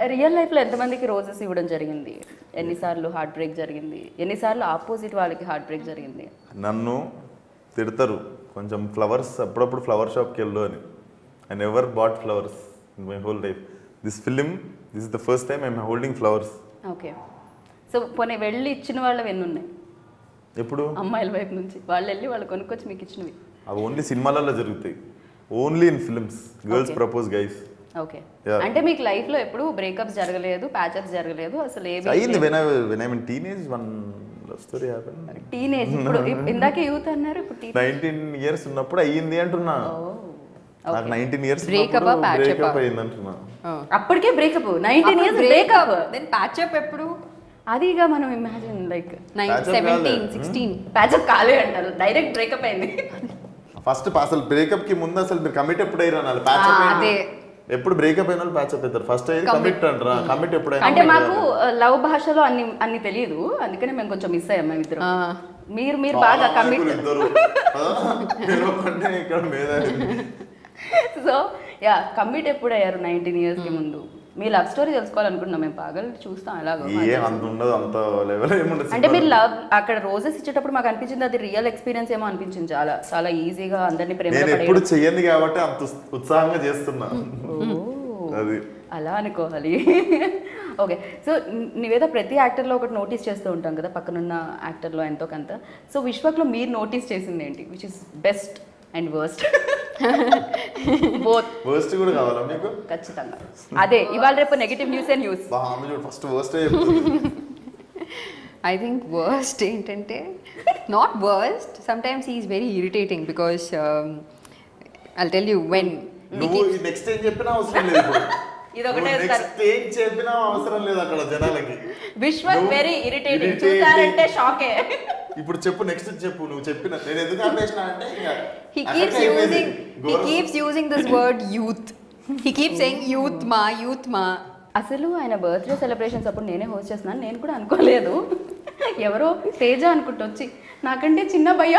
Real లైఫ్లో ఎంతమందికి roses ఇవ్వడం జరిగింది ఎన్నిసార్లు హార్ట్ బ్రేక్ జరిగింది ఎన్నిసార్లు ఆపోజిట్ వాళ్ళకి హార్ట్ బ్రేక్ జరిగింది నన్ను తిడతారు కొంచెం ఫ్లవర్స్ అప్పుడప్పుడు ఫ్లవర్ షాప్కి వెళ్ళు అని I never bought flowers in my whole life this film this is the first time I'm holding flowers okay so పోనీ వెళ్ళి ఇచ్చిన వాళ్ళవి ఎన్ని ఉన్నాయి ఎప్పుడు అమ్మాయిల వైపు నుంచి వాళ్ళు వెళ్ళి వాళ్ళు కొనుక్కొచ్చి మీకు ఇచ్చినవి అవి ఓన్లీ సినిమాలలో జరుగుతాయి only in films girls Okay. Propose guys okay Yeah. అంటే మీకు లైఫ్లో ఎప్పుడు బ్రేకప్స్ జరగలేదు ప్యాచప్స్ జరగలేదు అసలు అయ్యింది ఏవి when I when I mean teenage one story happen teenage ఇప్పుడు ఇప్- ఇందాకే యూత్ అన్నారు ఇప్పుడు టీనేజ్ నైన్టీన్ ఇయర్స్ ఉన్నప్పుడు అయ్యింది అంటున్నా నాకు నైన్టీన్ ఇయర్స్ Breakup ఆ, patch up ఆ? బ్రేకప్ అయ్యింది అంటున్నా అప్పటికే breakup nineteen years breakup then patch up ఎప్పుడు అది ఇక మనం imagine like nine Patch up seventeen కాలే. సిక్స్టీన్ ప్యాచప్ కాలే అంటారు డైరెక్ట్ బ్రేకప్ అయింది ఫస్ట్ అసలు బ్రేకప్ కి ముందు అసలు మీరు కమిట్ ఎప్పుడు అయ్యారు అనాలి ప్యాచ్ ఆ, అదే. ఎప్పుడు బ్రేకప్ అయిన వాళ్ళు ప్యాచ్ అప్ అవుతారు ఫస్ట్ అయ్యేది కమిట్ అంటారా కమిట్ ఎప్పుడైనా అంటే మాకు లవ్ భాషలో అన్ని అన్ని తెలియదు అందుకనే మేము కొంచెం మిస్ అయ్యాం మేము ఇద్దరు మీరు మీరు బాగా కమిట్ ఇద్దరు ఆ, నేను ఒక్కడినే ఇక్కడ మీద సో యా కమిట్ ఎప్పుడు అయ్యారు నైన్టీన్ ఇయర్స్ కి ముందు మీ లవ్ స్టోరీ తెలుసుకోవాలనుకుంటున్నాం మేము పాగలు చూస్తాం ఎలాగో ఏ అంత ఉండదు అంత లెవెల్ ఏముండదు అంటే మీరు లవ్ అక్కడ రోజెస్ ఇచ్చేటప్పుడు మాకు అనిపించింది అది రియల్ ఎక్స్పీరియన్స్ ఏమో అనిపించింది చాలా చాలా ఈజీగా అందరినీ ప్రేమ నేను ఎప్పుడు చెయ్యండి కాబట్టి అంత ఉత్స్- ఉత్సాహంగా చేస్తున్నా అది అలా అనుకోవాలి ఓకే సో నీవేదో ప్రతి యాక్టర్లో ఒకటి నోటీస్ చేస్తూ ఉంటాం కదా పక్కనున్న యాక్టర్లో ఎంతో కొంత సో విశ్వక్లో మీరు నోటీస్ చేసింది ఏంటి which is best and worst both worst కూడా కావాలా మీకు ఖచ్చితంగా అదే ఇవాళ రేపు నెగిటివ్ న్యూస్ ఏ న్యూస్ బా ఆమె చూడు first worst I think worst ఏంటంటే not worst sometimes is very irritating because I tell you when నువ్వు నెక్స్ట్ ఏం చెప్పినా అవసరం లేదు ఇప్పుడు ఇదొకటే నెక్స్ట్ ఏం చెప్పినా అవసరం లేదు అక్కడ జనాలకి విశ్వక్ నువ్వు వెరీ ఇరిటేటింగ్ irritating. చూసారంటే షాకే ఇప్పుడు చెప్పు నెక్స్ట్ చెప్పు నువ్వు చెప్పిన నేను ఎందుకు ఆపేసిన అంటే ఇంకా he అక్కడికే keeps అయిపోయింది. using he ఘోరం. keeps using this word youth he keeps saying youth ma youth ma అసలు ఆయన బర్త్డే సెలబ్రేషన్స్ అప్పుడు నేనే హోస్ట్ చేస్తున్నాను నేను కూడా అనుకోలేదు ఎవరో తేజ అనుకుంటూ వచ్చి నాకంటే చిన్న భయ్యా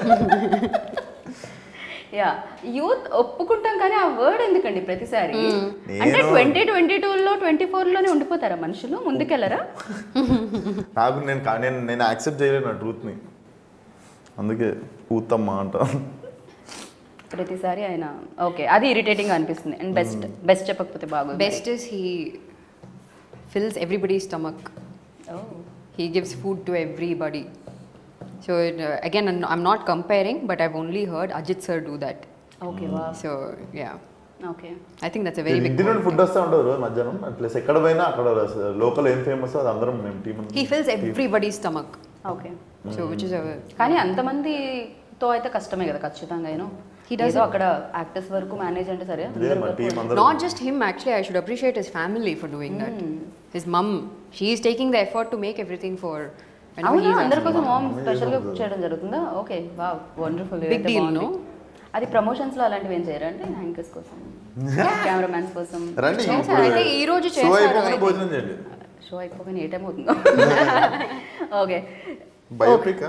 యా యూత్ ఒప్పుకుంటాం కానీ ఆ వర్డ్ ఎందుకండి ప్రతిసారి అంటే నేను- ట్వంటీ ట్వంటీ టూలో ట్వంటీ ఫోర్లోనే ఉండిపోతారా మనుషులు ముందుకెళ్ళరా నాకు నేను కా- నేను నేను యాక్సెప్ట్ చేయలేను నా ట్రూత్ని అందుకే కూతమ్మా అంట ప్రతిసారి ఆయన ఓకే అది ఇరిటేటింగ్ అనిపిస్తుంది అండ్ బెస్ట్ బెస్ట్ చెప్పకపోతే బాగుంది best is he fills everybody's stomach he gives food to everybody so it, uh, again I'm I'm not comparing but I've only heard Ajit sir do that okay wow so yeah okay I think that's a very big ఇంటి నుండి food వస్తూ ఉంటుంది రోజు మధ్యాహ్నం plus ఎక్కడ పోయినా అక్కడ local ఏం ఫేమస్ అది అందరం మేము team he fills everybody's stomach okay so which is a కానీ అంతమందితో అయితే కష్టమే కదా ఖచ్చితంగా యూనో He does ఏదో అక్కడ యాక్టర్స్ వరకు మేనేజ్ అంటే సరే ఇదే మా టీం అందరం not just him actually i should appreciate his family for doing that his mum she is taking the effort to make everything for I know అవునా he's అందరి asking- కోసం హోమ్ Amazing స్పెషల్ గా ఉంటుంది. చేయడం జరుగుతుందా okay wow wonderful Big deal, no? అది promotions లో అలాంటివి ఏం చేయరా అంటే యాంకర్స్ కోసం కెమెరామ్యాన్స్ కోసం రండి చేశారు. అయితే ఈ రోజు షో చేశారు, అయిపోగానే I think. భోజనం చేయండి షో అయిపోగానే ఏ టైం అవుతుందో okay biopic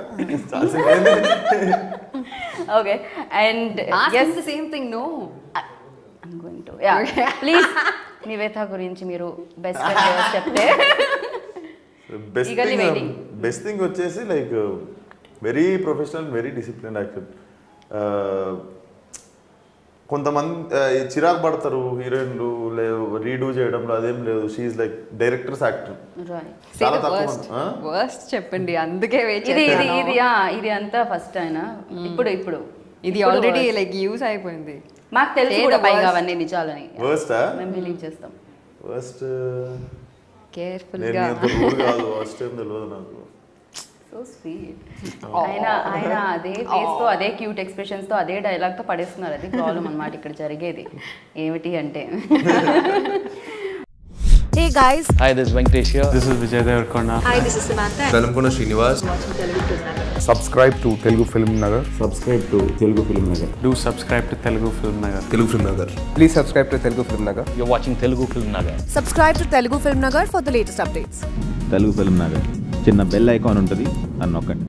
okay and ask him the same thing no I'm going to yeah please Nivetha గురించి మీరు బెస్ట్ చెప్తే best Eagerly thing waiting. Best thing వచ్చేసి like very professional very discipline actor కొంతమంది ఆ, ఈ చిరాకు పడతారు హీరోయిన్లు లేవు రీడూ చేయడంలో అదేం లేదు she like directors actor right say చాలా the తక్కువ worst ఆ? worst చెప్పండి అందుకే వెయిట్ ఇది ఇది ఇది ఆ, ఇది అంతా ఫస్ట్ ఆయన ఇప్పుడు ఇప్పుడు ఇది ఇప్పుడు ఆల్రెడీ worst. లైక్ యూస్ అయిపోయింది మాకు తెలుసు Say కూడా the పైగా worst. అవన్నీ నిజాలని వర్స్టా మేము బిలీవ్ చేస్తాం వర్స్ట్ కేర్ఫుల్ నేను గా అంత రూల్ కాదు వర్స్ట్ ఏం తెలియదు నాకు సో స్వీట్ ఆయన ఆయన అదే ఫేస్ తో అదే క్యూట్ ఎక్స్ప్రెషన్స్ తో అదే డైలాగ్ తో పడేస్తున్నారు అది ప్రాబ్లం అన్నమాట ఇక్కడ జరిగేది ఏమిటి అంటే Hey guys, Hi, this is Venkatesh here. This is Vijay Devarkonda. Velankonda Srinivas subscribe to Telugu Film Nagar. Do subscribe to Telugu Film Nagar. Telugu film Nagar Please subscribe to Telugu Film Nagar. You're watching Telugu Film Nagar. subscribe to Telugu Film Nagar for the latest updates. Telugu film Nagar చిన్న bell icon ఉంటుంది అని నొక్కండి